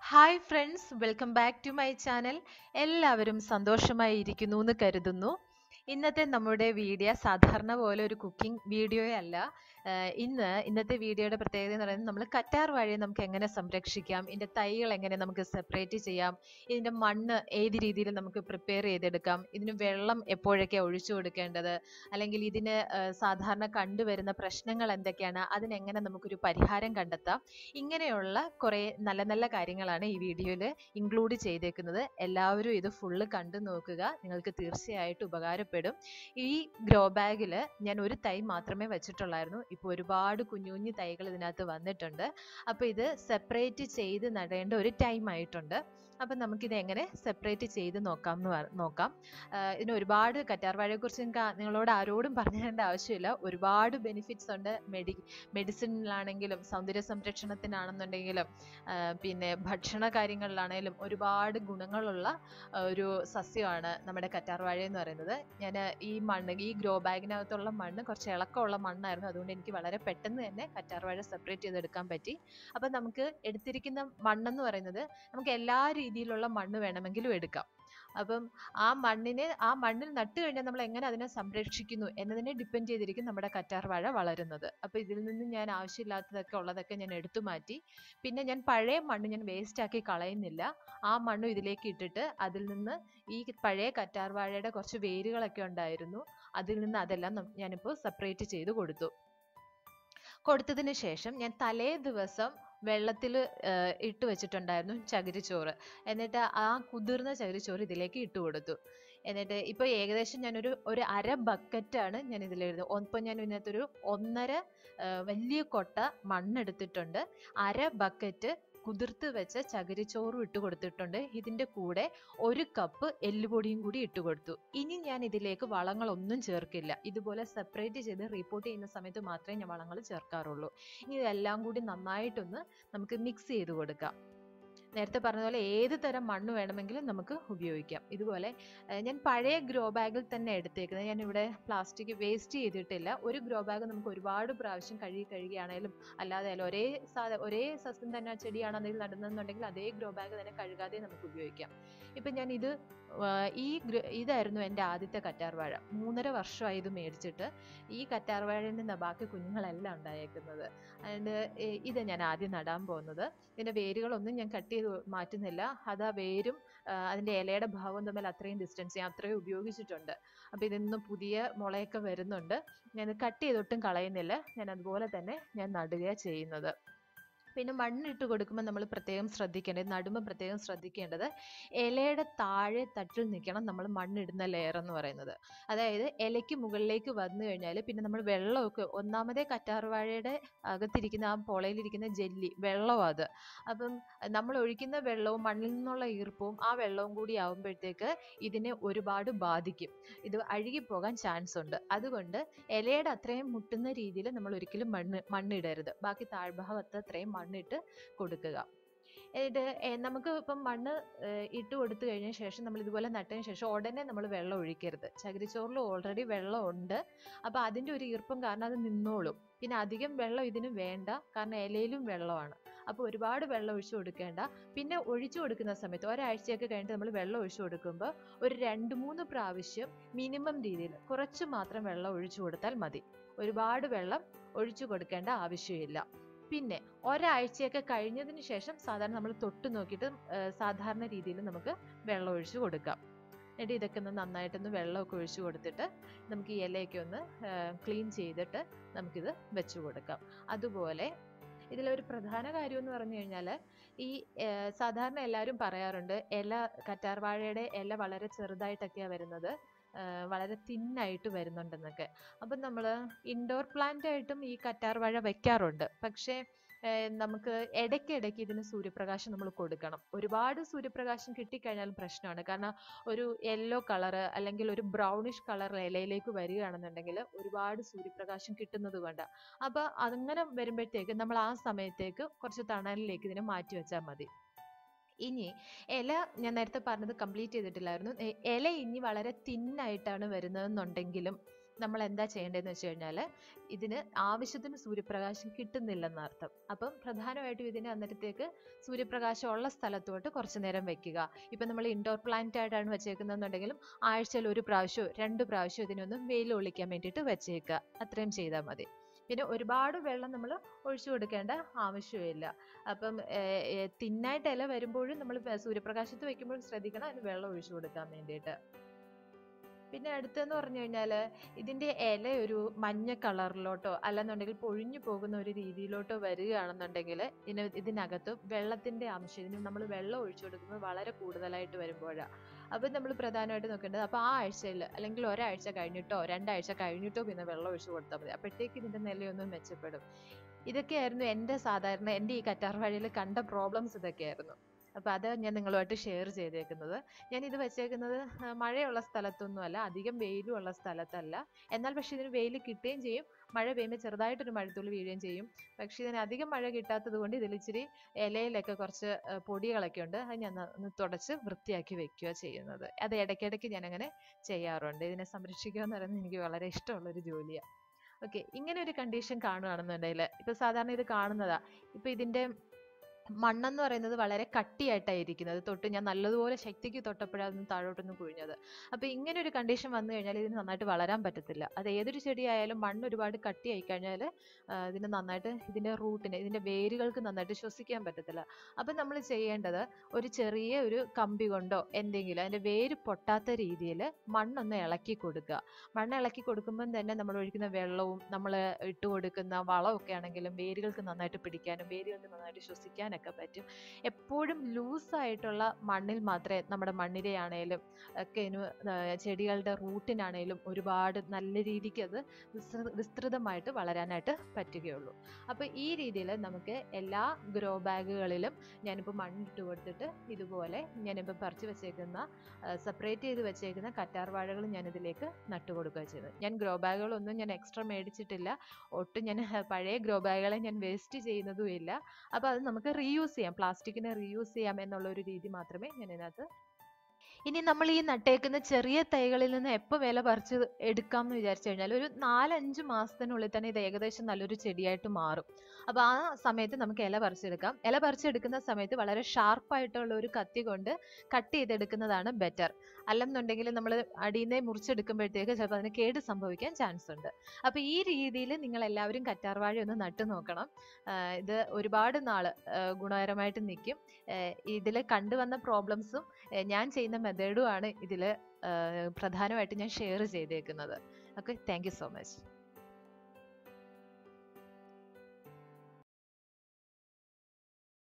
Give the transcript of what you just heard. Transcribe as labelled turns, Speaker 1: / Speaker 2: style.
Speaker 1: hi friends welcome back to my channel എല്ലാവരും സന്തോഷമായി ഇരിക്കുന്നു എന്ന് കരുതുന്നു ഇന്നത്തെ നമ്മുടെ വീഡിയോ സാധാരണ പോലെ ഒരു കുക്കിംഗ് വീഡിയോയല്ല ആഹ് ഇന്ന് ഇന്നത്തെ വീഡിയോയുടെ പ്രത്യേകത എന്ന് പറയുന്നത് നമ്മൾ കറ്റാർ വാഴയെ നമുക്ക് എങ്ങനെ സംരക്ഷിക്കാം ഇതിൻ്റെ തൈകൾ എങ്ങനെ നമുക്ക് സെപ്പറേറ്റ് ചെയ്യാം ഇതിൻ്റെ മണ്ണ് ഏത് രീതിയിൽ നമുക്ക് പ്രിപ്പയർ ചെയ്തെടുക്കാം ഇതിന് വെള്ളം എപ്പോഴൊക്കെ ഒഴിച്ചു കൊടുക്കേണ്ടത് അല്ലെങ്കിൽ ഇതിന് ആഹ് സാധാരണ കണ്ടുവരുന്ന പ്രശ്നങ്ങൾ എന്തൊക്കെയാണ് അതിനെങ്ങനെ നമുക്കൊരു പരിഹാരം കണ്ടെത്താം ഇങ്ങനെയുള്ള കുറേ നല്ല നല്ല കാര്യങ്ങളാണ് ഈ വീഡിയോയിൽ ഇൻക്ലൂഡ് ചെയ്തേക്കുന്നത് എല്ലാവരും ഇത് ഫുള്ള് കണ്ടു നോക്കുക നിങ്ങൾക്ക് തീർച്ചയായിട്ടും ഉപകാരപ്പെടും ഈ ഗ്രോ ബാഗിൽ ഞാൻ ഒരു തൈ മാത്രമേ വെച്ചിട്ടുള്ളായിരുന്നു ഇപ്പോൾ ഒരുപാട് കുഞ്ഞു കുഞ്ഞു തൈകൾ ഇതിനകത്ത് വന്നിട്ടുണ്ട് അപ്പോൾ ഇത് സെപ്പറേറ്റ് ചെയ്ത് നടേണ്ട ഒരു ടൈം ആയിട്ടുണ്ട് അപ്പം നമുക്കിത് എങ്ങനെ സെപ്പറേറ്റ് ചെയ്ത് നോക്കാം എന്ന് പറ- നോക്കാം ആഹ് ഇതിന് ഒരുപാട് കറ്റാർ വാഴയെക്കുറിച്ച് നിങ്ങൾക്ക് ആ- നിങ്ങളോട് ആരോടും പറഞ്ഞു തരേണ്ട ആവശ്യമില്ല ഒരുപാട് ബെനിഫിറ്റ്സ് ഉണ്ട് മെഡി മെഡിസിനിലാണെങ്കിലും സൗന്ദര്യ സംരക്ഷണത്തിനാണെന്നുണ്ടെങ്കിലും ആഹ് പിന്നെ ഭക്ഷണ കാര്യങ്ങളിലാണെങ്കിലും ഒരുപാട് ഗുണങ്ങളുള്ള ആഹ് ഒരു സസ്യമാണ് നമ്മുടെ കറ്റാർ വാഴ എന്ന് പറയുന്നത് ഞാൻ ഈ മണ്ണ് ഈ ഗ്രോ ബാഗിനകത്തുള്ള മണ്ണ് കുറച്ച് ഇളക്കമുള്ള മണ്ണായിരുന്നു അതുകൊണ്ട് എനിക്ക് വളരെ പെട്ടെന്ന് തന്നെ കറ്റാർ വാഴ സെപ്പറേറ്റ് ചെയ്തെടുക്കാൻ പറ്റി അപ്പം നമുക്ക് എടുത്തിരിക്കുന്ന മണ്ണെന്ന് പറയുന്നത് നമുക്ക് എല്ലാ രീതിയിലുള്ള മണ്ണ് വേണമെങ്കിലും എടുക്കാം അപ്പം ആ മണ്ണിനെ ആ മണ്ണിൽ നട്ട് കഴിഞ്ഞാൽ നമ്മൾ എങ്ങനെ അതിനെ സംരക്ഷിക്കുന്നു എന്നതിനെ ഡിപ്പെൻഡ് ചെയ്തിരിക്കും നമ്മുടെ കറ്റാർ വാഴ വളരുന്നത് അപ്പോൾ ഇതിൽ നിന്ന് ഞാൻ ആവശ്യമില്ലാത്തതൊക്കെ ഉള്ളതൊക്കെ ഞാൻ എടുത്തു മാറ്റി പിന്നെ ഞാൻ പഴയ മണ്ണ് ഞാൻ വേസ്റ്റ് ആക്കി കളയുന്നില്ല ആ മണ്ണും ഇതിലേക്ക് ഇട്ടിട്ട് അതിൽ നിന്ന് ഈ പഴയ കറ്റാർ വാഴയുടെ കുറച്ച് വേരുകളൊക്കെ ഉണ്ടായിരുന്നു അതിൽ നിന്ന് അതെല്ലാം നം- ഞാനിപ്പോൾ സെപ്പറേറ്റ് ചെയ്ത് കൊടുത്തു കൊടുത്തതിന് ശേഷം ഞാൻ തലേ ദിവസം വെള്ളത്തിൽ ഇട്ട് വെച്ചിട്ടുണ്ടായിരുന്നു ചകിരിച്ചോറ് എന്നിട്ട് ആ കുതിർന്ന ചകിരിച്ചോറ് ഇതിലേക്ക് ഇട്ട് കൊടുത്തു എന്നിട്ട് ഇപ്പോൾ ഏകദേശം ഞാനൊരു ഒരു അര ബക്കറ്റാണ് ഞാൻ ഇതിലെഴുതുന്നത് ഇപ്പം ഞാൻ ഇതിനകത്തൊരു ഒന്നര ആ, വലിയ കൊട്ട മണ്ണെടുത്തിട്ടുണ്ട് അര ബക്കറ്റ് കുതിർത്ത് വെച്ച ചകിരിച്ചോറും ഇട്ട് കൊടുത്തിട്ടുണ്ട് ഇതിൻ്റെ കൂടെ ഒരു കപ്പ് എല്ലുപൊടിയും കൂടി ഇട്ട് കൊടുത്തു ഇനി ഞാൻ ഇതിലേക്ക് വളങ്ങളൊന്നും ചേർക്കില്ല ഇതുപോലെ സെപ്പറേറ്റ് ചെയ്ത് റിപ്പോർട്ട് ചെയ്യുന്ന സമയത്ത് മാത്രമേ ഞാൻ വളങ്ങൾ ചേർക്കാറുള്ളൂ ഇനി ഇതെല്ലാം കൂടി നന്നായിട്ടൊന്ന് നമുക്ക് മിക്സ് ചെയ്ത് കൊടുക്കാം നേരത്തെ പറഞ്ഞ പോലെ ഏത് തരം മണ്ണ് വേണമെങ്കിലും നമുക്ക് ഉപയോഗിക്കാം ഇതുപോലെ ഏർ ഞാൻ പഴയ ഗ്രോ ബാഗിൽ തന്നെ എടുത്തേക്കുന്നത് ഞാൻ ഇവിടെ പ്ലാസ്റ്റിക് വേസ്റ്റ് ചെയ്തിട്ടില്ല ഒരു ഗ്രോ ബാഗ് നമുക്ക് ഒരുപാട് പ്രാവശ്യം കഴുകി കഴുകിയാണേലും അല്ലാതെ ആയാലും ഒരേ സാധ ഒരേ സസ്യം തന്നെ ആ ചെടിയാണെന്നെങ്കിൽ നടുന്നെന്നുണ്ടെങ്കിൽ അതേ ഗ്രോ ബാഗ് തന്നെ കഴുകാതെ നമുക്ക് ഉപയോഗിക്കാം ഇപ്പം ഞാൻ ഇത് ആ, ഈ ഗ്ര- ഇതായിരുന്നു എൻ്റെ ആദ്യത്തെ കറ്റാർ വാഴ മൂന്നര വർഷമായി ഇത് മേടിച്ചിട്ട് ഈ കറ്റാർ വാഴയിൽ നിന്ന് ബാക്കി കുഞ്ഞുങ്ങളെല്ലാം ഉണ്ടായേക്കുന്നത് അതുകൊണ്ട് ഇത് ഞാൻ ആദ്യം നടാൻ പോകുന്നത് ഇതിൻ്റെ വേരുകളൊന്നും ഞാൻ കട്ട് ചെയ്ത് മാറ്റുന്നില്ല അത് ആ വേരും ആ, അതിൻ്റെ ഇലയുടെ ഭാഗവും തമ്മിൽ അത്രയും ഡിസ്റ്റൻസ് ഞാൻ അത്രയും ഉപയോഗിച്ചിട്ടുണ്ട് അപ്പോൾ ഇതിൽ നിന്ന് പുതിയ മുളയൊക്കെ വരുന്നുണ്ട് ഞാൻ കട്ട് ചെയ്തൊട്ടും കളയുന്നില്ല ഞാൻ അതുപോലെ തന്നെ ഞാൻ നടുകയാണ് ചെയ്യുന്നത് പിന്നെ മണ്ണിട്ട് കൊടുക്കുമ്പോൾ നമ്മൾ പ്രത്യേകം ശ്രദ്ധിക്കേണ്ടത് നടുമ്പോൾ പ്രത്യേകം ശ്രദ്ധിക്കേണ്ടത് ഇലയുടെ താഴെ തട്ടിൽ നിൽക്കണം നമ്മൾ മണ്ണിടുന്ന ലെയർ എന്ന് പറയുന്നത് അതായത് ഇലയ്ക്ക് മുകളിലേക്ക് വന്നു കഴിഞ്ഞാൽ പിന്നെ നമ്മൾ വെള്ളമൊക്കെ ഒന്നാമതേ കറ്റാർവാഴയുടെ അകത്തിരിക്കുന്ന ആ പൊളയിലിരിക്കുന്ന ജെല്ലി വെള്ളം അത് അപ്പം നമ്മൾ ഒഴിക്കുന്ന വെള്ളവും മണ്ണിൽ നിന്നുള്ള ഈർപ്പവും ആ വെള്ളവും കൂടി ആവുമ്പോഴത്തേക്ക് ഇതിനെ ഒരുപാട് ബാധിക്കും ഇത് അഴുകിപ്പോകാൻ ചാൻസ് ഉണ്ട് അതുകൊണ്ട് ഇലയുടെ അത്രയും മുട്ടുന്ന രീതിയിൽ നമ്മൾ ഒരിക്കലും മണ്ണ് മണ്ണിടരുത് ബാക്കി താഴ്ഭാഗത്ത് അത്രയും മണ്ണിട്ട് കൊടുക്കുക എന്നിട്ട് ഏ, നമുക്ക് ഇപ്പം മണ്ണ് ഏ, ഇട്ട് കൊടുത്തു കഴിഞ്ഞ ശേഷം നമ്മൾ ഇതുപോലെ നട്ടതിന് ശേഷം ഉടനെ നമ്മൾ വെള്ളം ഒഴിക്കരുത് ചകിരിച്ചോറിൽ ഓൾറെഡി വെള്ളം ഉണ്ട് അപ്പോൾ അതിൻ്റെ ഒരു ഈർപ്പം കാരണം അത് നിന്നോളും പിന്നെ അധികം വെള്ളം ഇതിന് വേണ്ട കാരണം ഇലയിലും വെള്ളമാണ് അപ്പോൾ ഒരുപാട് വെള്ളം ഒഴിച്ചു കൊടുക്കേണ്ട പിന്നെ ഒഴിച്ചു കൊടുക്കുന്ന സമയത്ത് ഒരാഴ്ചയൊക്കെ കഴിഞ്ഞിട്ട് നമ്മൾ വെള്ളം ഒഴിച്ചു കൊടുക്കുമ്പോൾ ഒരു രണ്ട് മൂന്ന് പ്രാവശ്യം മിനിമം രീതിയിൽ കുറച്ച് മാത്രം വെള്ളം ഒഴിച്ചു കൊടുത്താൽ മതി ഒരുപാട് വെള്ളം ഒഴിച്ചു കൊടുക്കേണ്ട ആവശ്യമില്ല പിന്നെ ഒരാഴ്ചയൊക്കെ കഴിഞ്ഞതിന് ശേഷം സാധാരണ നമ്മൾ തൊട്ട് നോക്കിയിട്ട് ആ, സാധാരണ രീതിയിൽ നമുക്ക് വെള്ളം ഒഴിച്ചു കൊടുക്കാം എന്നിട്ട് ഇതൊക്കെ ഒന്ന് നന്നായിട്ടൊന്ന് വെള്ളമൊക്കെ ഒഴിച്ചു കൊടുത്തിട്ട് നമുക്ക് ഈ ഇലയൊക്കെ ഒന്ന് ക്ലീൻ ചെയ്തിട്ട് നമുക്കിത് വെച്ച് കൊടുക്കാം അതുപോലെ ഇതിലൊരു പ്രധാന കാര്യം എന്ന് പറഞ്ഞു കഴിഞ്ഞാൽ ഈ ആ, സാധാരണ എല്ലാവരും പറയാറുണ്ട് ഇല കറ്റാർ വാഴയുടെ ഇല വളരെ ചെറുതായിട്ടൊക്കെയാണ് വരുന്നത് ആ, വളരെ തിന്നായിട്ട് വരുന്നുണ്ടെന്നൊക്കെ അപ്പം നമ്മൾ ഇൻഡോർ പ്ലാന്റ് ആയിട്ടും ഈ കറ്റാർ വാഴ വെക്കാറുണ്ട് പക്ഷേ ഏർ നമുക്ക് ഇടയ്ക്കിടയ്ക്ക് ഇതിന് സൂര്യപ്രകാശം നമ്മൾ കൊടുക്കണം ഒരുപാട് സൂര്യപ്രകാശം കിട്ടിക്കഴിഞ്ഞാലും പ്രശ്നമാണ് കാരണം ഒരു യെല്ലോ കളറ് അല്ലെങ്കിൽ ഒരു ബ്രൗണിഷ് കളർ ഇലയിലേക്ക് വരികയാണെന്നുണ്ടെങ്കിൽ ഒരുപാട് സൂര്യപ്രകാശം കിട്ടുന്നത് കൊണ്ടാണ് അപ്പോൾ അങ്ങനെ വരുമ്പോഴത്തേക്ക് നമ്മൾ ആ സമയത്തേക്ക് കുറച്ച് തണലിലേക്ക് ഇതിനെ മാറ്റി വെച്ചാൽ മതി ഇനി ഇല ഞാൻ നേരത്തെ പറഞ്ഞത് കംപ്ലീറ്റ് ചെയ്തിട്ടില്ലായിരുന്നു എ- ഇല ഇനി വളരെ തിന്നായിട്ടാണ് വരുന്നതെന്നുണ്ടെങ്കിലും നമ്മൾ എന്താ ചെയ്യേണ്ടതെന്ന് വെച്ച് കഴിഞ്ഞാൽ ഇതിന് ആവശ്യത്തിന് സൂര്യപ്രകാശം കിട്ടുന്നില്ലെന്ന് അർത്ഥം അപ്പം പ്രധാനമായിട്ടും ഇതിനെ അന്നേരത്തേക്ക് സൂര്യപ്രകാശം ഉള്ള സ്ഥലത്തോട്ട് കുറച്ച് നേരം വെക്കുക ഇപ്പം നമ്മൾ ഇൻഡോർ പ്ലാന്റ് ആയിട്ടാണ് വെച്ചേക്കുന്നതെന്നുണ്ടെങ്കിലും ആഴ്ചയിൽ ഒരു പ്രാവശ്യമോ രണ്ട് പ്രാവശ്യമോ ഇതിനൊന്ന് വെയിൽ ഒളിക്കാൻ വേണ്ടിയിട്ട് വെച്ചേക്കുക അത്രയും ചെയ്താൽ മതി പിന്നെ ഒരുപാട് വെള്ളം നമ്മൾ ഒഴിച്ചു കൊടുക്കേണ്ട ആവശ്യമില്ല അപ്പം തിന്നായിട്ട് ഇല വരുമ്പോഴും നമ്മൾ സൂര്യപ്രകാശത്ത് വെക്കുമ്പോഴും ശ്രദ്ധിക്കണം അതിന് വെള്ളം ഒഴിച്ചു കൊടുക്കാൻ വേണ്ടിയിട്ട് പിന്നെ അടുത്തെന്ന് പറഞ്ഞു കഴിഞ്ഞാൽ ഇതിൻ്റെ ഇല ഒരു മഞ്ഞ കളറിലോട്ടോ അല്ലെന്നുണ്ടെങ്കിൽ പൊഴിഞ്ഞു പോകുന്ന ഒരു രീതിയിലോട്ടോ വരികയാണെന്നുണ്ടെങ്കിൽ ഇതിന് ഇതിനകത്ത് വെള്ളത്തിൻ്റെ അംശം ഇതിന് നമ്മൾ വെള്ളം ഒഴിച്ചു കൊടുക്കുന്നത് വളരെ കൂടുതലായിട്ട് വരുമ്പോഴാണ് അപ്പം നമ്മൾ പ്രധാനമായിട്ട് നോക്കേണ്ടത് അപ്പോൾ ആ ആഴ്ചയിൽ അല്ലെങ്കിൽ ഒരാഴ്ച കഴിഞ്ഞിട്ടോ രണ്ടാഴ്ച കഴിഞ്ഞിട്ടോ പിന്നെ വെള്ളം ഒഴിച്ചു കൊടുത്താൽ മതി അപ്പോഴത്തേക്ക് ഇതിൻ്റെ നിലയൊന്നും മെച്ചപ്പെടും ഇതൊക്കെയായിരുന്നു എൻ്റെ സാധാരണ എൻ്റെ ഈ കറ്റാർ വാഴയിൽ കണ്ട പ്രോബ്ലംസ് ഇതൊക്കെയായിരുന്നു അപ്പോൾ അത് ഞാൻ നിങ്ങളുമായിട്ട് ഷെയർ ചെയ്തേക്കുന്നത് ഞാൻ ഇത് വെച്ചേക്കുന്നത് മഴയുള്ള സ്ഥലത്തൊന്നുമല്ല അധികം വെയിലും ഉള്ള സ്ഥലത്തല്ല എന്നാൽ പക്ഷെ ഇതിന് വെയിൽ കിട്ടുകയും ചെയ്യും മഴ പെയ്യുമ്പോൾ ചെറുതായിട്ടൊരു മഴത്തുള്ളി വീഴുകയും ചെയ്യും പക്ഷെ ഇതിന് അധികം മഴ കിട്ടാത്തത് കൊണ്ട് ഇതിൽ ഇച്ചിരി ഇലയിലൊക്കെ കുറച്ച് പൊടികളൊക്കെ ഉണ്ട് അത് ഞാൻ ഒന്ന് തുടച്ച് വൃത്തിയാക്കി വെക്കുക ചെയ്യുന്നത് അത് ഇടയ്ക്കിടയ്ക്ക് ഞാൻ അങ്ങനെ ചെയ്യാറുണ്ട് ഇതിനെ സംരക്ഷിക്കുക എന്ന് പറയുന്നത് എനിക്ക് വളരെ ഇഷ്ടമുള്ളൊരു ജോലിയാണ് ഓക്കെ ഇങ്ങനെ ഒരു കണ്ടീഷൻ കാണുകയാണെന്നുണ്ടെങ്കിൽ ഇപ്പൊ സാധാരണ ഇത് കാണുന്നതാ ഇപ്പൊ ഇതിന്റെ മണ്ണെന്ന് പറയുന്നത് വളരെ കട്ടിയായിട്ടായിരിക്കുന്നത് തൊട്ട് ഞാൻ നല്ലതുപോലെ ശക്തിക്ക് തൊട്ടപ്പോഴാണ് അതൊന്ന് താഴോട്ടൊന്ന് കുഴിഞ്ഞത് അപ്പോൾ ഇങ്ങനെ ഒരു കണ്ടീഷൻ വന്നു കഴിഞ്ഞാൽ ഇതിന് നന്നായിട്ട് വളരാൻ പറ്റത്തില്ല അത് ഏതൊരു ചെടിയായാലും മണ്ണ് ഒരുപാട് കട്ടിയായി കഴിഞ്ഞാൽ ഇതിന് നന്നായിട്ട് ഇതിൻ്റെ റൂട്ടിന് ഇതിൻ്റെ വേരുകൾക്ക് നന്നായിട്ട് ശ്വസിക്കാൻ പറ്റത്തില്ല അപ്പം നമ്മൾ ചെയ്യേണ്ടത് ഒരു ചെറിയ ഒരു കമ്പി കൊണ്ടോ എന്തെങ്കിലും അതിൻ്റെ വേര് പൊട്ടാത്ത രീതിയിൽ മണ്ണൊന്ന് ഇളക്കി കൊടുക്കുക മണ്ണ് ഇളക്കി കൊടുക്കുമ്പം തന്നെ നമ്മൾ ഒഴിക്കുന്ന വെള്ളവും നമ്മൾ ഇട്ട് കൊടുക്കുന്ന വളമൊക്കെ ആണെങ്കിലും വേരുകൾക്ക് നന്നായിട്ട് പിടിക്കാനും വേരുകൾക്ക് നന്നായിട്ട് ശ്വസിക്കാനും ഒക്കെ പറ്റും എപ്പോഴും ലൂസായിട്ടുള്ള മണ്ണിൽ മാത്രമേ നമ്മുടെ മണ്ണിരയാണേലും ഒക്കെ ഇനി ചെടികളുടെ റൂട്ടിനാണേലും ഒരുപാട് നല്ല രീതിക്ക് അത് വിസ്തൃതമായിട്ട് വളരാനായിട്ട് പറ്റുകയുള്ളൂ അപ്പോൾ ഈ രീതിയിൽ നമുക്ക് എല്ലാ ഗ്രോ ബാഗുകളിലും ഞാനിപ്പോൾ മണ്ണിട്ട് കൊടുത്തിട്ട് ഇതുപോലെ ഞാനിപ്പോൾ പറിച്ച് വെച്ചേക്കുന്ന സെപ്പറേറ്റ് ചെയ്ത് വെച്ചേക്കുന്ന കറ്റാർ വാഴകൾ ഞാനിതിലേക്ക് നട്ടു കൊടുക്കുക ചെയ്തത് ഞാൻ ഗ്രോ ബാഗുകളൊന്നും ഞാൻ എക്സ്ട്രാ മേടിച്ചിട്ടില്ല ഒട്ടും ഞാൻ പഴയ ഗ്രോ ബാഗുകളെ ഞാൻ വേസ്റ്റ് ചെയ്യുന്നതും ഇല്ല അപ്പോൾ അത് നമുക്ക് റീയൂസ് ചെയ്യാം പ്ലാസ്റ്റിക്കിനെ റീയൂസ് ചെയ്യാം എന്നുള്ള ഒരു രീതി മാത്രമേ ഞാൻ ഇതിനകത്ത് ഇനി നമ്മൾ ഈ നട്ടേക്കുന്ന ചെറിയ തൈകളിൽ നിന്ന് എപ്പോൾ വില പറിച്ച് എടുക്കാം എന്ന് വിചാരിച്ചു കഴിഞ്ഞാൽ ഒരു നാലഞ്ച് മാസത്തിനുള്ളിൽ തന്നെ ഇത് ഏകദേശം നല്ലൊരു ചെടിയായിട്ട് മാറും അപ്പോൾ ആ സമയത്ത് നമുക്ക് ഇല പറിച്ചെടുക്കാം ഇല പറിച്ചെടുക്കുന്ന സമയത്ത് വളരെ ഷാർപ്പായിട്ടുള്ള ഒരു കത്തി കൊണ്ട് കട്ട് ചെയ്തെടുക്കുന്നതാണ് ബെറ്റർ അല്ലെന്നുണ്ടെങ്കിൽ നമ്മൾ അടിയിൽ നിന്ന് മുറിച്ചെടുക്കുമ്പോഴത്തേക്ക് ചിലപ്പോൾ അതിന് കേട് സംഭവിക്കാൻ ചാൻസ് ഉണ്ട് അപ്പോൾ ഈ രീതിയിൽ നിങ്ങൾ എല്ലാവരും കറ്റാർവാഴ ഒന്ന് നട്ടു നോക്കണം ഇത് ഒരുപാട് നാൾ ഗുണകരമായിട്ട് നിൽക്കും ഇതിൽ കണ്ടുവന്ന പ്രോബ്ലംസും ഞാൻ ചെയ്യുന്ന മെത്തേഡും ആണ് ഇതിൽ പ്രധാനമായിട്ട് ഞാൻ ഷെയർ ചെയ്തേക്കുന്നത് okay thank you so much